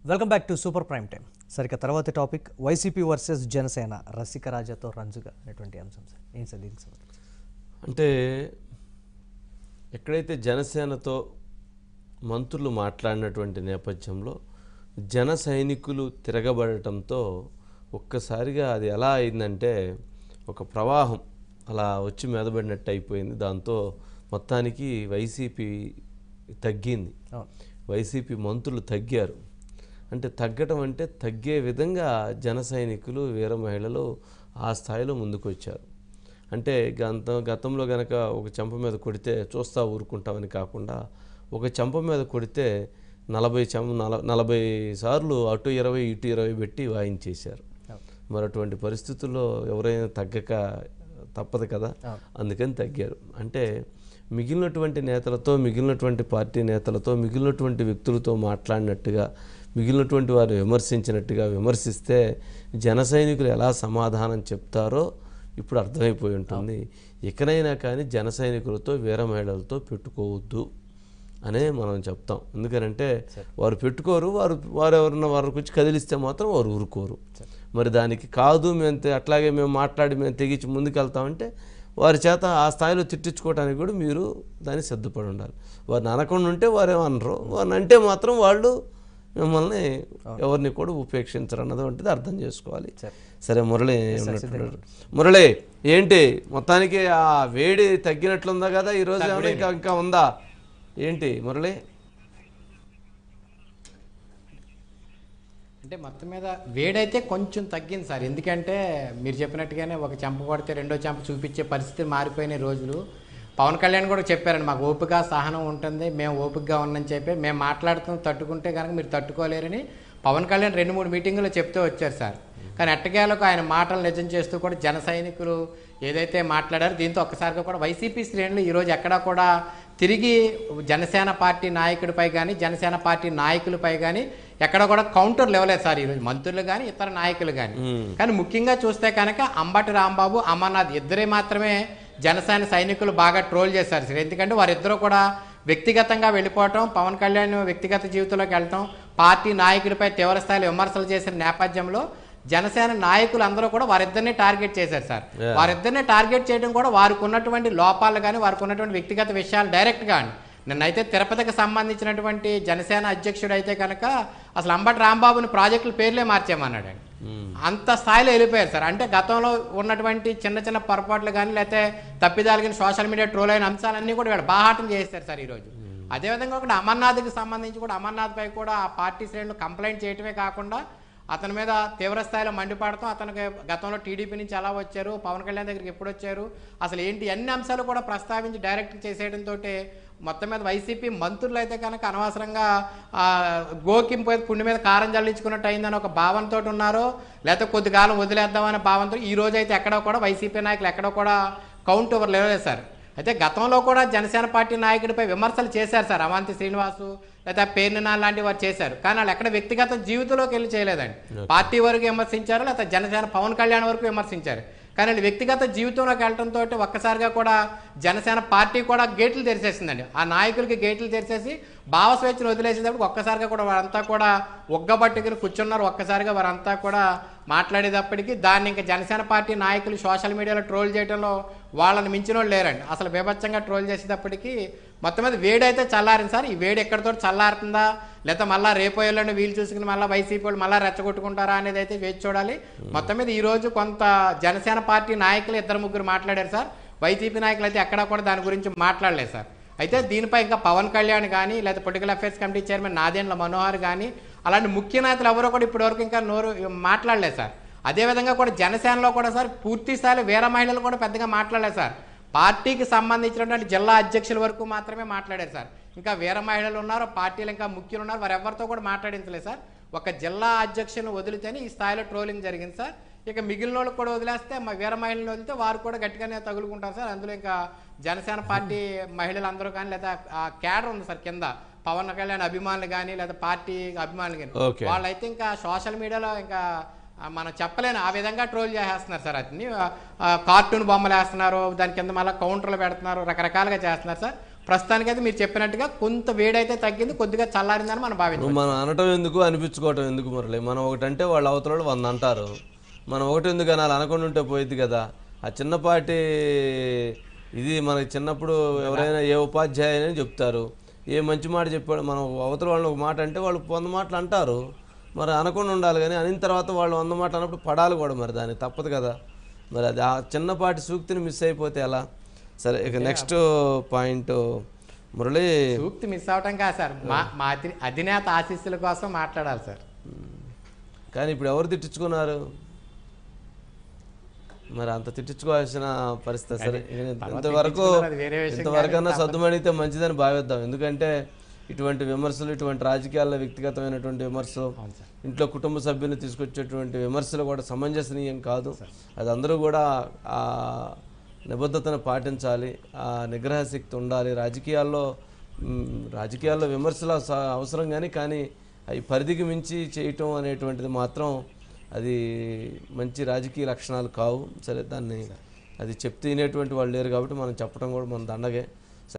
Welcome back to super prime time సరే ఇక తర్వాత టాపిక్ వైసీపీ వర్సెస్ జనసేన రసిక రాజాతో రంజుగా అనేటువంటి అంశం సార్ ఏం సార్ దీనికి సంబంధించి అంటే ఎక్కడైతే జనసేనతో మంత్రులు మాట్లాడినటువంటి నేపథ్యంలో జన సైనికులు తిరగబడటంతో ఒక్కసారిగా అది ఎలా అయిందంటే ఒక ప్రవాహం అలా వచ్చి మీదబడినట్టు అయిపోయింది దాంతో మొత్తానికి వైసీపీ తగ్గింది అవును వైసీపీ మంత్రులు తగ్గారు అంటే తగ్గటం అంటే తగ్గే విధంగా జన సైనికులు వీర మహిళలు ఆ స్థాయిలో ముందుకు వచ్చారు అంటే గత గతంలో గనక ఒక చెంప మీద కొడితే చూస్తా ఊరుకుంటామని కాకుండా ఒక చెంప మీద కొడితే నలభై చెంప నల నలభై సార్లు అటు ఇరవై ఇటు ఇరవై పెట్టి వాయించేశారు అవును. మరి అటువంటి పరిస్థితుల్లో ఎవరైనా తగ్గక తప్పదు కదా అవును. అందుకని తగ్గారు అంటే మిగిలినటువంటి నేతలతో మిగిలినటువంటి పార్టీ నేతలతో మిగిలినటువంటి వ్యక్తులతో మాట్లాడినట్టుగా మిగిలినటువంటి వారు విమర్శించినట్టుగా విమర్శిస్తే జన సైనికులు ఎలా సమాధానం చెప్తారో ఇప్పుడు అర్థమైపోయి ఉంటుంది ఇకనైనా కానీ జన సైనికులతో వీర మహిళలతో పెట్టుకోవద్దు అనే మనం చెప్తాం ఎందుకనంటే వారు పెట్టుకోరు వారు వారు ఎవరన్నా వారి గురించి కదిలిస్తే మాత్రం వారు ఊరుకోరు మరి దానికి కాదు మేము తే- అట్లాగే మేము మాట్లాడి మేము తెగించి ముందుకెళ్తామంటే వారి చేత ఆ స్థాయిలో తిట్టించుకోవడానికి కూడా మీరు దాన్ని సిద్ధపడి ఉండాలి వారిని అనకుండా ఉంటే వారేం అనరు వారిని అంటే మాత్రం వాళ్ళు మిమ్మల్ని ఎవరిని కూడా ఉపేక్షించరు అన్నది వంటిది అర్థం చేసుకోవాలి సరే మురళి ఉన్నట్టున్నారు. మురళి ఏంటి మొత్తానికి ఆ వేడి తగ్గినట్లుందా కదా ఈరోజు ఏమైనా ఇంకా ఇంకా ఉందా ఏంటి మురళి అంటే మొత్తం మీద వేడైతే కొంచెం తగ్గింది సార్ ఎందుకంటే మీరు చెప్పినట్టుగానే ఒక చెంప కొడితే రెండో చెంప చూపించే పరిస్థితి మారిపోయిన రోజులు పవన్ కళ్యాణ్ కూడా చెప్పారండి మాకు ఓపిక సహనం ఉంటుంది మేము ఓపికగా ఉన్నామని చెప్పి మేము మాట్లాడుతూ తట్టుకుంటే కనుక మీరు తట్టుకోలేరని పవన్ కళ్యాణ్ రెండు మూడు మీటింగులు చెప్తూ వచ్చారు సార్ కానీ ఎట్టకేలకు ఆయన మాటలు నిజం చేస్తూ కూడా జన సైనికులు ఏదైతే మాట్లాడారో దీంతో ఒక్కసారిగా కూడా వైసీపీ శ్రేణులు ఈరోజు ఎక్కడా కూడా తిరిగి జనసేన పార్టీ నాయకుడిపై కానీ జనసేన పార్టీ నాయకులపై కానీ ఎక్కడ కూడా కౌంటర్ లేవలేదు సార్ ఈరోజు మంత్రులు కానీ ఇతర నాయకులు కానీ కానీ ముఖ్యంగా చూస్తే కనుక అంబటి రాంబాబు అమర్నాథ్ ఇద్దరే మాత్రమే జనసేన సైనికులు బాగా ట్రోల్ చేశారు సార్ ఎందుకంటే వారిద్దరూ కూడా వ్యక్తిగతంగా వెళ్ళిపోవటం పవన్ కళ్యాణ్ వ్యక్తిగత జీవితంలోకి వెళ్ళటం పార్టీ నాయకుడిపై తీవ్ర స్థాయిలో విమర్శలు చేసిన నేపథ్యంలో జనసేన నాయకులు అందరూ కూడా వారిద్దరిని టార్గెట్ చేశారు సార్ వారిద్దరిని టార్గెట్ చేయడం కూడా వారికి ఉన్నటువంటి లోపాలు కానీ వారికి ఉన్నటువంటి వ్యక్తిగత విషయాలు డైరెక్ట్గా అండి నిన్నైతే తిరుపతికి సంబంధించినటువంటి జనసేన అధ్యక్షుడు అయితే కనుక అసలు అంబటి రాంబాబుని ప్రాజెక్టుల పేర్లే మార్చేయమన్నాడండి అంత స్థాయిలో వెళ్ళిపోయారు సార్ అంటే గతంలో ఉన్నటువంటి చిన్న చిన్న పొరపాట్లు కానీ లేకపోతే తప్పిదాలు కానీ సోషల్ మీడియా ట్రోల్ అయిన అంశాలన్నీ కూడా వీళ్ళు బాహాటం చేస్తారు సార్ ఈరోజు అదేవిధంగా కూడా అమర్నాథ్కి సంబంధించి కూడా అమర్నాథ్ పై కూడా ఆ పార్టీ శ్రేణులు కంప్లైంట్ చేయటమే కాకుండా అతని మీద తీవ్ర స్థాయిలో మండిపడతాం అతనికి గతంలో టీడీపీ నుంచి ఎలా వచ్చారు పవన్ కళ్యాణ్ దగ్గరికి ఎప్పుడు వచ్చారు అసలు ఏంటి అన్ని అంశాలు కూడా ప్రస్తావించి డైరెక్ట్ చేసేయడంతో మొత్తం మీద వైసీపీ మంత్రులు అయితే కనుక అనవసరంగా ఆ, గోకింపు పుండి మీద కారం జల్లించుకున్నట్టు అయిందని ఒక భావంతో ఉన్నారు లేకపోతే కొద్ది కాలం వదిలేద్దామనే భావంతో ఈ రోజు అయితే ఎక్కడో కూడా వైసీపీ నాయకులు ఎక్కడో కూడా కౌంట్ ఓవర్ లేవలేదు సార్ అయితే గతంలో కూడా జనసేన పార్టీ నాయకుడిపై విమర్శలు చేశారు సార్ అవంతి శ్రీనివాసు లేదా పేర్నినా లాంటి వారు చేశారు కానీ వాళ్ళు ఎక్కడ వ్యక్తిగత జీవితంలోకి వెళ్ళి చేయలేదండి పార్టీ వరకు విమర్శించారు లేదా జనసేన పవన్ కళ్యాణ్ వరకు విమర్శించారు కానీ వాళ్ళు వ్యక్తిగత జీవితంలోకి వెళ్ళడంతో ఒక్కసారిగా కూడా జనసేన పార్టీ కూడా గేట్లు తెరిచేసిందండి ఆ నాయకులకి గేట్లు తెరిచేసి భావ స్వేచ్ఛను వదిలేసేటప్పుడు ఒక్కసారిగా కూడా వారంతా కూడా ఒగ్గబట్టుకుని కూర్చున్నారు ఒక్కసారిగా వారంతా కూడా మాట్లాడేటప్పటికి దాన్ని ఇంకా జనసేన పార్టీ నాయకులు సోషల్ మీడియాలో ట్రోల్ చేయడంలో వాళ్ళని మించిన వాళ్ళు లేరండి అసలు బీభత్సంగా ట్రోల్ చేసేటప్పటికి మొత్తం మీద వేడి అయితే చల్లారింది సార్ ఈ వేడి ఎక్కడితో చల్లారుతుందా లేకపోతే మళ్ళీ రేపు ఎల్లుండి వీలు చూసుకుని మళ్ళీ వైసీపీ వాళ్ళు మళ్ళీ రెచ్చగొట్టుకుంటారా అనేది అయితే వేచి చూడాలి మొత్తం మీద ఈ రోజు కొంత జనసేన పార్టీ నాయకులు ఇద్దరు ముగ్గురు మాట్లాడారు సార్ వైసీపీ నాయకులు అయితే ఎక్కడా కూడా దాని గురించి మాట్లాడలేదు సార్ అయితే దీనిపై ఇంకా పవన్ కళ్యాణ్ కానీ లేదా political affairs committee chairman Nadendla Manohar కానీ అలాంటి ముఖ్య నేతలు ఎవరో కూడా ఇప్పటివరకు ఇంకా నోరు మాట్లాడలేదు సార్ అదేవిధంగా కూడా జనసేనలో కూడా సార్ పూర్తి స్థాయిలో వేరే మహిళలు కూడా పెద్దగా మాట్లాడలేదు సార్ పార్టీకి సంబంధించినటువంటి జిల్లా అధ్యక్షుల వరకు మాత్రమే మాట్లాడారు సార్ ఇంకా వేరే మహిళలు ఉన్నారు పార్టీలు ఇంకా ముఖ్యులు ఉన్నారు వారు ఎవరితో కూడా మాట్లాడించలేదు సార్ ఒక జిల్లా అధ్యక్షులను వదిలితేనే ఈ స్థాయిలో ట్రోలింగ్ జరిగింది సార్ ఇక మిగిలిన వాళ్ళకి కూడా వదిలేస్తే మా వీర మహిళలను వదిలితే వారు కూడా గట్టిగానే తగులుకుంటారు సార్ అందులో ఇంకా జనసేన పార్టీ మహిళలందరూ కానీ లేదా ఆ క్యాడర్ ఉంది సార్ కింద పవన్ కళ్యాణ్ అభిమానులు కానీ లేదా పార్టీ అభిమానులు కానీ Okay. వాళ్ళైతే ఇంకా సోషల్ మీడియాలో ఇంకా ఆ, మనం చెప్పలేను ఆ విధంగా ట్రోల్ చేసేస్తున్నారు సార్ అతన్ని కార్టూన్ బొమ్మలు వేస్తున్నారు దాని కింద మళ్ళీ కౌంటర్లు పెడుతున్నారు రకరకాలుగా చేస్తున్నారు సార్ ప్రస్తుతానికైతే మీరు చెప్పినట్టుగా కొంత వేడైతే తగ్గింది కొద్దిగా చల్లారిందని మనం భావించాం నువ్వు మనం అనటం ఎందుకు అనిపించుకోవటం ఎందుకు మురళి మనం ఒకటంటే వాళ్ళు అవతల వంద అంటారు మనం ఒకటి ఎందుకు అనాలి అనకుండా ఉంటే పోయింది కదా ఆ చిన్నపాటి ఇది మనకి చిన్నప్పుడు ఎవరైనా ఏ ఉపాధ్యాయుని చెప్తారు ఏ మంచి మాట చెప్పాడు మనం అవతల వాళ్ళని ఒక మాట అంటే వాళ్ళు వంద మాటలు అంటారు మరి అనకుండా ఉండాలి కానీ అనిన తర్వాత వాళ్ళు వంద మాటలు అన్నప్పుడు పడాలి కూడా మరి దానికి తప్పదు కదా మరి అది ఆ చిన్నపాటి సూక్తిని మిస్ అయిపోతే ఎలా సరే ఇక నెక్స్ట్ పాయింట్ మురళి సూక్తి మిస్ అవటం కాదు సార్ మా మా అధి- అధినేత ఆశీస్సుల కోసం మాట్లాడాలి సార్ కానీ ఇప్పుడు ఎవరు తిట్టించుకున్నారు మరి అంత తిట్టించుకోవాల్సిన పరిస్థితి సరే ఇక తర్వాత ఇంతవరకు తిట్టించుకున్నారు, అది వేరే విషయం ఇంతవరకన్నా సర్దుమణితే మంచిదని భావిద్దాం ఎందుకంటే ఇటువంటి విమర్శలు ఇటువంటి రాజకీయాల్లో వ్యక్తిగతమైనటువంటి విమర్శలు అవును సార్ ఇంట్లో కుటుంబ సభ్యులు తీసుకొచ్చేటువంటి విమర్శలు కూడా సమంజసనీయం కాదు అది అందరూ కూడా ఆ నిబద్ధతను పాటించాలి ఆ నిగ్రహ శక్తి ఉండాలి రాజకీయాల్లో మ్, రాజకీయాల్లో విమర్శలు స- అవసరం కానీ కానీ అవి పరిధికి మించి చేయటం అనేటువంటిది మాత్రం అది మంచి రాజకీయ లక్షణాలు కావు సరే దాన్ని అది చెప్తే వినేటువంటి వాళ్ళు లేరు కాబట్టి మనం చెప్పడం కూడా మన దండగే